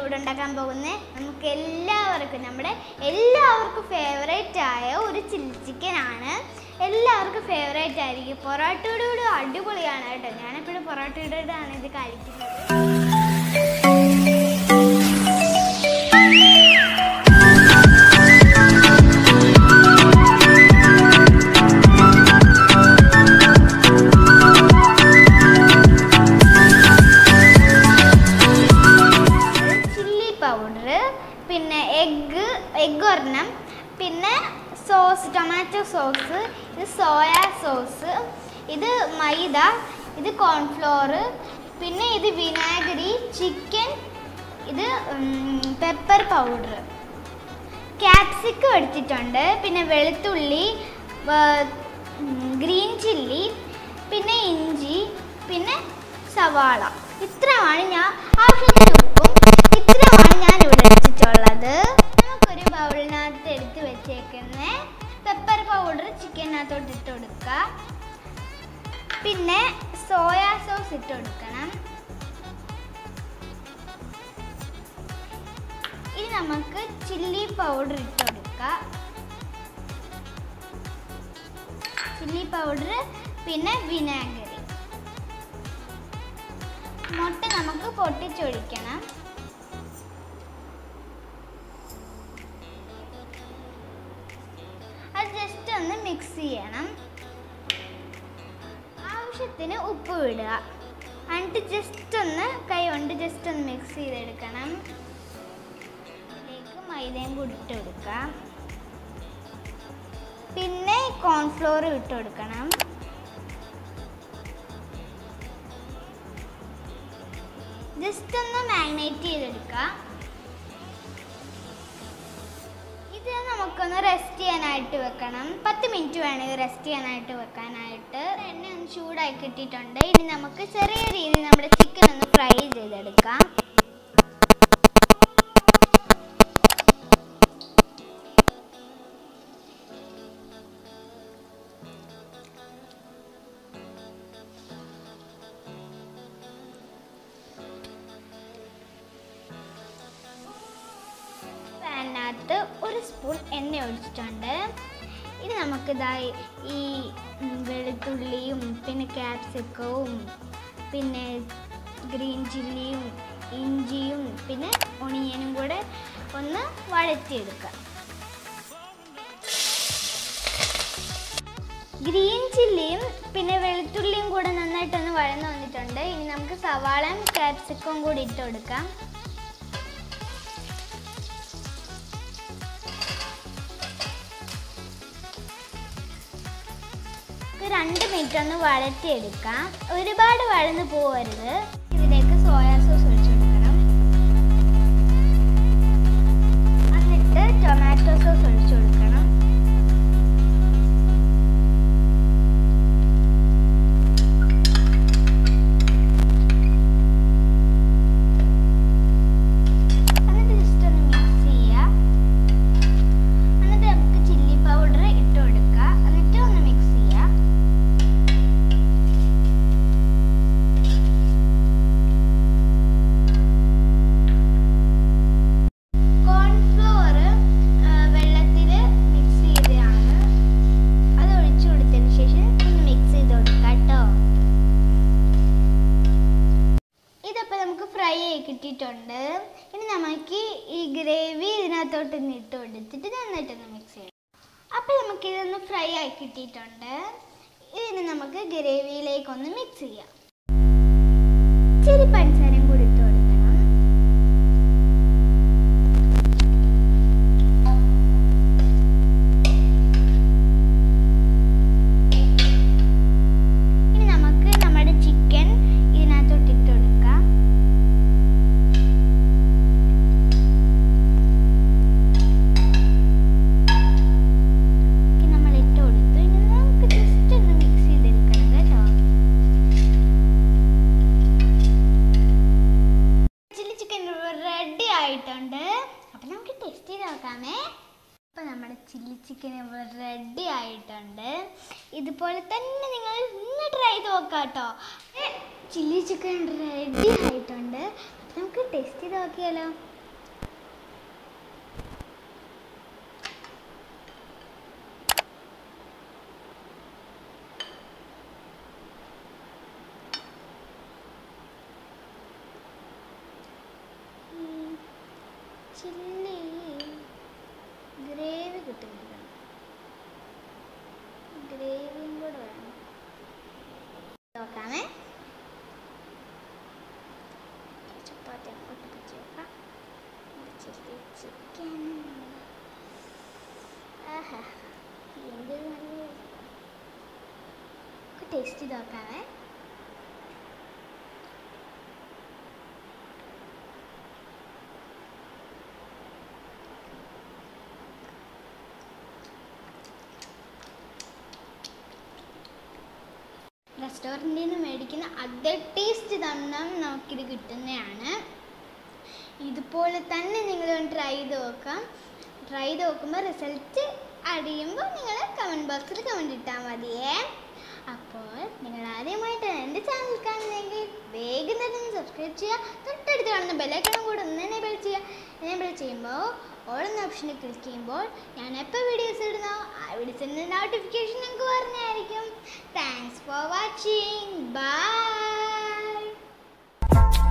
ഇവിടെ ഉണ്ടാക്കാൻ പോകുന്നത് നമുക്ക് എല്ലാവർക്കും നമ്മുടെ എല്ലാവർക്കും ഫേവറേറ്റ് ആയ ഒരു ചില്ലി ചിക്കൻ ആണ് എല്ലാവർക്കും ഫേവറേറ്റ് ആയിരിക്കും പൊറോട്ടയുടെ കൂടെ അടിപൊളിയാണ് കേട്ടോ ഞാനെപ്പോഴും പൊറോട്ടയുടെ കൂടെ ആണ് ഇത് കഴിക്കുന്നത് ചില്ലി പൗഡർ പിന്നെ എഗ്ഗ് എഗ്ഗ് ഒരെണ്ണം പിന്നെ സോസ് ടൊമാറ്റോ സോസ് ഇത് സോയ സോസ് ഇത് മൈദ ഇത് കോൺഫ്ലോർ പിന്നെ ഇത് വിനാഗിരി ചിക്കൻ ഇത് പെപ്പർ പൗഡർ ക്യാപ്സിക്കം എടുത്തിട്ടുണ്ട് പിന്നെ വെളുത്തുള്ളി ഗ്രീൻ ചില്ലി പിന്നെ ഇഞ്ചി പിന്നെ സവാള ഇത്രയാണ് ഞാൻ ആവശ്യത്തിന് ഉപ്പും ഇത്രയാണ് ഞാൻ ഇവിടെ എടുത്തിട്ടുള്ളത് നമുക്കൊരു ബൗളിനകത്ത് എടുത്ത് വെച്ചേക്കുന്ന പെപ്പർ പൗഡർ ചിക്കനകത്തോട്ട് ഇട്ട് കൊടുക്കുക പിന്നെ സോയാ സോസ് ഇട്ട് കൊടുക്കണം ഇനി നമുക്ക് ചില്ലി പൗഡർ ഇട്ട് കൊടുക്കാം ചില്ലി പൗഡർ പിന്നെ വിനാഗിരി മുട്ട നമുക്ക് പൊട്ടിച്ചൊഴിക്കണം അത് ജസ്റ്റ് ഒന്ന് മിക്സ് ചെയ്യണം ആവശ്യത്തിന് ഉപ്പ് വിടുക എന്നിട്ട് ജസ്റ്റ് ഒന്ന് കൈ കൊണ്ട് ജസ്റ്റ് ഒന്ന് മിക്സ് ചെയ്തെടുക്കണം ഇതിലേക്ക് മൈദയും കൂടി ഇട്ട് കൊടുക്കാം പിന്നെ കോൺഫ്ലോർ ഇട്ട് കൊടുക്കണം ജസ്റ്റ് ഒന്ന് മാഗ്നേറ്റ് ചെയ്തെടുക്കാം ഇത് നമുക്കൊന്ന് റെസ്റ്റ് ചെയ്യാനായിട്ട് വെക്കണം പത്ത് മിനിറ്റ് വേണം ഇത് റെസ്റ്റ് ചെയ്യാനായിട്ട് വെക്കാനായിട്ട് എണ്ണ ഒന്ന് ചൂടായി കിട്ടിയിട്ടുണ്ട് ഇനി നമുക്ക് ചെറിയ രീതിയിൽ നമ്മുടെ ചിക്കൻ ഒന്ന് ഫ്രൈ ചെയ്തെടുക്കാം പാനിനകത്ത് ഒരു സ്പൂൺ എണ്ണ ഒഴിച്ചിട്ടുണ്ട് ഇത് നമുക്കിതായി ഈ ഉം, വെളുത്തുള്ളിയും പിന്നെ ക്യാപ്സിക്കവും പിന്നെ ഗ്രീൻ ചില്ലിയും ഇഞ്ചിയും പിന്നെ ഒണിയനും കൂടെ ഒന്ന് വഴറ്റിയെടുക്കാം ഗ്രീൻ ചില്ലിയും പിന്നെ വെളുത്തുള്ളിയും കൂടെ നന്നായിട്ടൊന്ന് വഴന്ന് വന്നിട്ടുണ്ട് ഇനി നമുക്ക് സവാളയും ക്യാപ്സിക്കവും കൂടി ഇട്ട് കൊടുക്കാം ഇത് രണ്ട് മിനിറ്റ് ഒന്ന് വഴറ്റിയെടുക്കാം ഒരുപാട് വഴന്ന് പോവരുത് ഇതിലേക്ക് സോയാ സോസ് ഒഴിച്ചു കൊടുക്കണം എന്നിട്ട് ടൊമാറ്റോ സോസ് ഒഴിച്ചു കൊടുക്കണം എന്നിട്ട് ജസ്റ്റ് ഒന്ന് മിക്സ് ചെയ്യാം എന്നിട്ട് നമുക്ക് ചില്ലി പൗഡർ ഇട്ട് കൊടുക്കുക എന്നിട്ട് ഒന്ന് മിക്സ് ചെയ്യാം കോൺഫ്ലോർ വെള്ളത്തിൽ മിക്സ് ചെയ്തതാണ് അത് ഒഴിച്ചു കൊടുത്തതിന് ശേഷം ഒന്ന് മിക്സ് ചെയ്ത് കൊടുക്കാം കേട്ടോ ഇതപ്പോൾ നമുക്ക് ഫ്രൈ ആയി കിട്ടിയിട്ടുണ്ട് ഇനി നമുക്ക് ഈ ഗ്രേവി ഇതിനകത്തോട്ട് ഒന്ന് ഇട്ട് കൊടുത്തിട്ട് നന്നായിട്ടൊന്ന് മിക്സ് ചെയ്യണം അപ്പോൾ നമുക്ക് ഇതൊന്ന് ഫ്രൈ ആയി കിട്ടിയിട്ടുണ്ട് ഇതിന് നമുക്ക് ഗ്രേവിയിലേക്കൊന്ന് മിക്സ് ചെയ്യാം ഇച്ചിരി പഞ്ചസാരയും കൂടി ഇട്ട് കൊടുക്കണം ഇനി നമുക്ക് നമ്മുടെ ചിക്കൻ ഇതിനകത്തോട്ട് ഇട്ട് കൊടുക്കാം ഇനി നമ്മൾ ഇട്ട് കൊടുത്തു ഇനി നമുക്ക് ജസ്റ്റ് ഒന്ന് മിക്സ് ചെയ്തെടുക്കണം കേട്ടോ ചില്ലി ചിക്കൻ റെഡി ആയിട്ടുണ്ട് അപ്പം നമുക്ക് ടേസ്റ്റ് ചെയ്ത് നോക്കാമേ അപ്പം നമ്മുടെ ചില്ലി ചിക്കൻ റെഡി ആയിട്ടുണ്ട് ഇതുപോലെ തന്നെ നിങ്ങൾ ഇന്ന് ട്രൈ ചെയ്ത് നോക്കാം കേട്ടോ ചില്ലി ചിക്കൻ റെഡി ആയിട്ടുണ്ട് അപ്പം നമുക്ക് ടേസ്റ്റ് ചെയ്ത് നോക്കിയാലോ ചില്ലി ഗ്രേവി കിട്ടുന്നില്ല ഗ്രേവിയും കൂടെ വേണം നോക്കാമേ ചപ്പാത്തി അങ്ങോട്ട് വെച്ച് വെക്കാം ചില്ലി ചിക്കൻ ആഹാ എന്തൊരു നല്ല ടേസ്റ്റ് ചെയ്ത് നോക്കാമേ റെസ്റ്റോറൻറ്റിൽ നിന്ന് മേടിക്കുന്ന അതേ ടേസ്റ്റ് തന്നെ നമുക്കിത് കിട്ടുന്നതാണ് ഇതുപോലെ തന്നെ നിങ്ങൾ ട്രൈ ചെയ്ത് നോക്കാം ട്രൈ ചെയ്ത് നോക്കുമ്പോൾ റിസൾട്ട് അറിയുമ്പോൾ നിങ്ങൾ കമൻറ്റ് ബോക്സിൽ കമൻറ്റ് ഇട്ടാൽ മതിയേ അപ്പോൾ നിങ്ങൾ ആദ്യമായിട്ട് എൻ്റെ ചാനൽ കാണുന്നെങ്കിൽ വേഗം തന്നെ സബ്സ്ക്രൈബ് ചെയ്യുക തൊട്ടടുത്ത് കാണുന്ന ബെല്ലൈക്കണം കൂടെ ഒന്ന് എനേബിൾ ചെയ്യുക എനേബിൾ ചെയ്യുമ്പോൾ ഓടുന്ന ഓപ്ഷനിൽ ക്ലിക്ക് ചെയ്യുമ്പോൾ ഞാൻ എപ്പോൾ വീഡിയോസ് ഇടുന്നോ ആ വീഡിയോസിൻ്റെ നോട്ടിഫിക്കേഷൻ നിങ്ങൾക്ക് പറഞ്ഞായിരിക്കും താങ്ക്സ് ഫോർ വാച്ചിങ് ബൈ